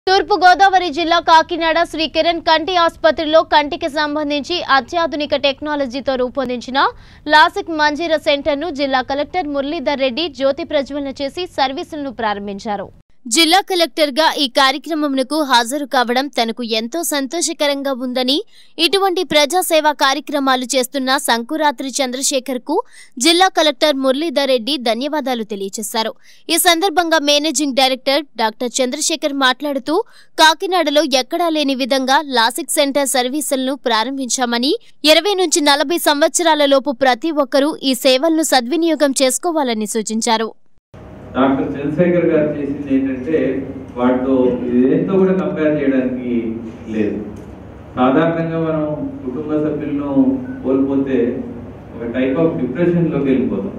తూర్పు గోదావరి జిల్లా కాకినాడ శ్రీ కిరణ్ కంటి ఆసుపత్రిలో కంటికి సంబంధించి అత్యాధునిక టెక్నాలజీతో రూపొందించిన లాసిక్ మంజీర సెంటర్ను జిల్లా కలెక్టర్ మురళీధర్ రెడ్డి జ్యోతి ప్రజ్వలన చేసి సర్వీసులను ప్రారంభించారు జిల్లా కలెక్టర్ గా ఈ కార్యక్రమంకు హాజరు కావడం తనకు ఎంతో సంతోషకరంగా ఉందని ఇటువంటి ప్రజాసేవా కార్యక్రమాలు చేస్తున్న సంకురాత్రి చంద్రశేఖర్ కు జిల్లా కలెక్టర్ మురళీధర్ రెడ్డి ధన్యవాదాలు తెలియజేశారు ఈ సందర్భంగా మేనేజింగ్ డైరెక్టర్ డాక్టర్ చంద్రశేఖర్ మాట్లాడుతూ కాకినాడలో ఎక్కడా లేని విధంగా లాసిక్ సెంటర్ సర్వీసులను ప్రారంభించామని ఇరవై నుంచి నలభై సంవత్సరాల లోపు ప్రతి ఒక్కరూ ఈ సేవలను సద్వినియోగం చేసుకోవాలని సూచించారు డాక్టర్ చంద్రశేఖర్ గారు చేసింది ఏంటంటే వాటితో ఇదేంతో కూడా కంపేర్ చేయడానికి లేదు సాధారణంగా మనం కుటుంబ సభ్యులను కోల్పోతే ఒక టైప్ ఆఫ్ డిప్రెషన్లోకి వెళ్ళిపోతాం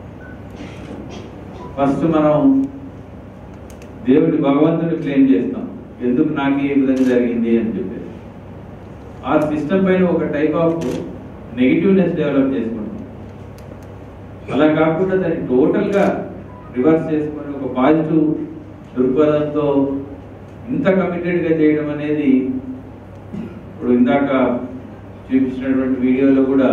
ఫస్ట్ మనం దేవుడి భగవంతుని క్లెయిమ్ చేస్తాం ఎందుకు నాకు ఈ విధంగా జరిగింది అని చెప్పేసి ఆ సిస్టమ్ పైన ఒక టైప్ ఆఫ్ నెగిటివ్నెస్ డెవలప్ చేసుకుంటాం అలా కాకుండా దాన్ని టోటల్గా రివర్స్ చేసుకొని ఒక పాజిటివ్ దృక్పథంతో ఇంత కమిటెడ్గా చేయడం అనేది ఇప్పుడు ఇందాక చూపించినటువంటి వీడియోలో కూడా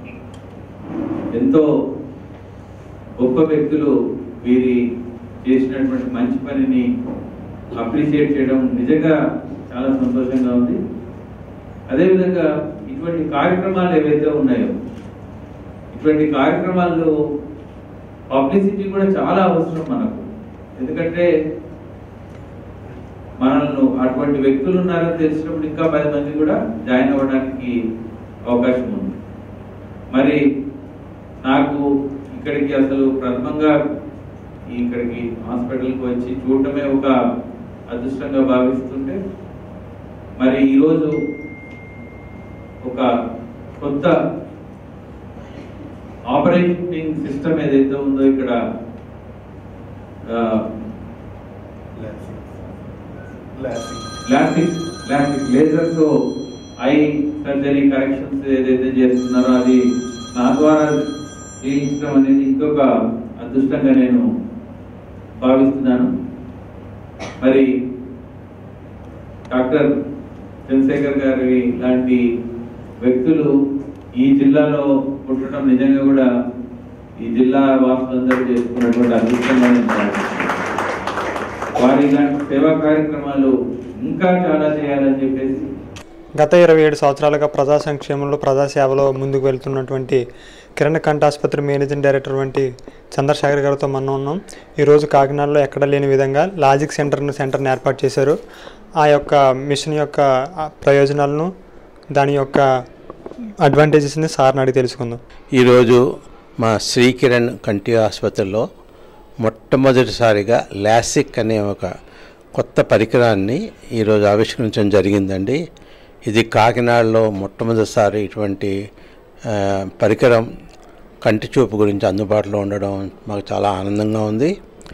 ఎంతో గొప్ప వ్యక్తులు వీరి చేసినటువంటి మంచి పనిని అప్రిషియేట్ చేయడం నిజంగా చాలా సంతోషంగా ఉంది అదేవిధంగా ఇటువంటి కార్యక్రమాలు ఏవైతే ఉన్నాయో ఇటువంటి కార్యక్రమాలు పబ్లిసిటీ కూడా చాలా అవసరం మనకు ఎందుకంటే మనల్ని అటువంటి వ్యక్తులు ఉన్నారని తెలిసినప్పుడు ఇంకా పది మంది కూడా జాయిన్ అవ్వడానికి అవకాశం ఉంది మరి నాకు ఇక్కడికి అసలు ప్రథమంగా ఇక్కడికి హాస్పిటల్కి వచ్చి చూడటమే ఒక అదృష్టంగా భావిస్తుంటే మరి ఈరోజు ఒక కొత్త ఆపరేటింగ్ సిస్టమ్ ఏదైతే ఉందో ఇక్కడ క్లాసిక్ క్లాసిక్ లేజర్ తో ఐ సర్జరీ కరెక్షన్స్ ఏదైతే చేస్తున్నారో అది నా ద్వారా చేయించడం అనేది ఇంకొక అదృష్టంగా నేను భావిస్తున్నాను మరి డాక్టర్ చంద్రశేఖర్ గారి లాంటి వ్యక్తులు ఈ జిల్లాలో పుట్టడం నిజంగా కూడా ఈ జిల్లా వాసులందరూ చేసుకున్నటువంటి అదృష్టంగా నేను భావిస్తున్నాను. వారి ఇలాంటి సేవా కార్యక్రమాలు ఇంకా చాలా చేయాలని చెప్పేసి గత ఇరవై ఏడు సంవత్సరాలుగా ప్రజా సంక్షేమంలో ప్రజాసేవలో ముందుకు వెళ్తున్నటువంటి కిరణ్ కంఠ ఆసుపత్రి మేనేజింగ్ డైరెక్టర్ వంటి చంద్రశేఖర్ గారితో మనం ఉన్నాం ఈరోజు కాకినాడలో ఎక్కడ లేని విధంగా లాజిక్ సెంటర్ను సెంటర్ని ఏర్పాటు చేశారు ఆ యొక్క మిషన్ యొక్క ఆ, ప్రయోజనాలను దాని యొక్క అడ్వాంటేజెస్ని సార్ని అడిగి తెలుసుకుందాం ఈరోజు మా శ్రీకిరణ్ కంటి ఆసుపత్రిలో మొట్టమొదటిసారిగా లాసిక్ అనే ఒక కొత్త పరికరాన్ని ఈరోజు ఆవిష్కరించడం జరిగిందండి ఇది కాకినాడలో మొట్టమొదటిసారి ఇటువంటి ఆ, పరికరం కంటి చూపు గురించి అందుబాటులో ఉండడం మాకు చాలా ఆనందంగా ఉంది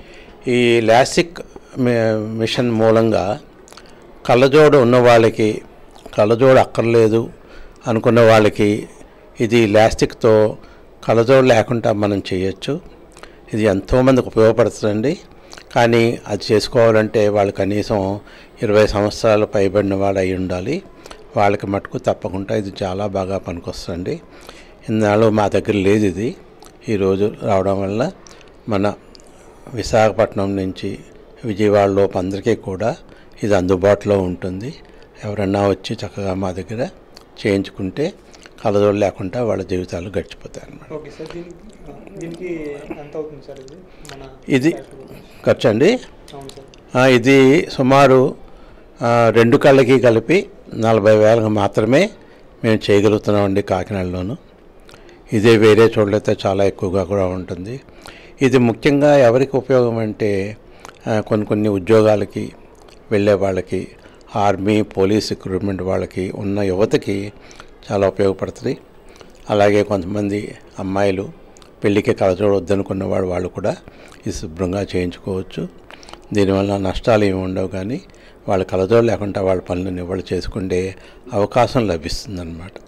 ఈ లాసిక్ మి- మిషన్ మూలంగా కళ్ళజోడు ఉన్న వాళ్ళకి కళ్ళజోడు అక్కర్లేదు అనుకున్న వాళ్ళకి ఇది లాస్టిక్తో కళ్ళజోడు లేకుండా మనం చేయొచ్చు ఇది ఎంతోమందికి ఉపయోగపడుతుందండి కానీ అది చేసుకోవాలంటే వాళ్ళు కనీసం ఇరవై సంవత్సరాలు పైబడిన వాడు అయి ఉండాలి వాళ్ళకి మటుకు తప్పకుండా ఇది చాలా బాగా పనికొస్తుంది ఇన్నాళ్ళు మా దగ్గర లేదు ఇది ఈరోజు రావడం వల్ల మన విశాఖపట్నం నుంచి విజయవాడలో అందరికీ కూడా ఇది అందుబాటులో ఉంటుంది ఎవరన్నా వచ్చి చక్కగా మా దగ్గర చేయించుకుంటే కలదోడు లేకుండా వాళ్ళ జీవితాలు గడిచిపోతాయి అన్నమాట ఓకే సార్ దీనికి ఎంత అవుతుంది సార్ ఇది మన ఇది ఖర్చు అండి అవును సార్ ఆ, ఇది సుమారు ఆ, రెండు కళ్ళకి కలిపి నలభై వేలకు మాత్రమే మేము చేయగలుగుతున్నామండి కాకినాడలోను ఇదే వేరే చోట్లయితే చాలా ఎక్కువగా కూడా ఉంటుంది ఇది ముఖ్యంగా ఎవరికి ఉపయోగం అంటే ఆ, కొన్ని కొన్ని ఉద్యోగాలకి వెళ్ళే వాళ్ళకి ఆర్మీ పోలీస్ రిక్రూట్మెంట్ వాళ్ళకి ఉన్న యువతకి చాలా ఉపయోగపడుతుంది అలాగే కొంతమంది అమ్మాయిలు పెళ్ళికి కలచోడు వద్దనుకున్న వాళ్ళు వాళ్ళు కూడా ఇది శుభ్రంగా చేయించుకోవచ్చు దీనివల్ల నష్టాలు ఏమి ఉండవు కానీ వాళ్ళు కలజోడు లేకుండా వాళ్ళ పనులను వాళ్ళు చేసుకుంటే అవకాశం లభిస్తుంది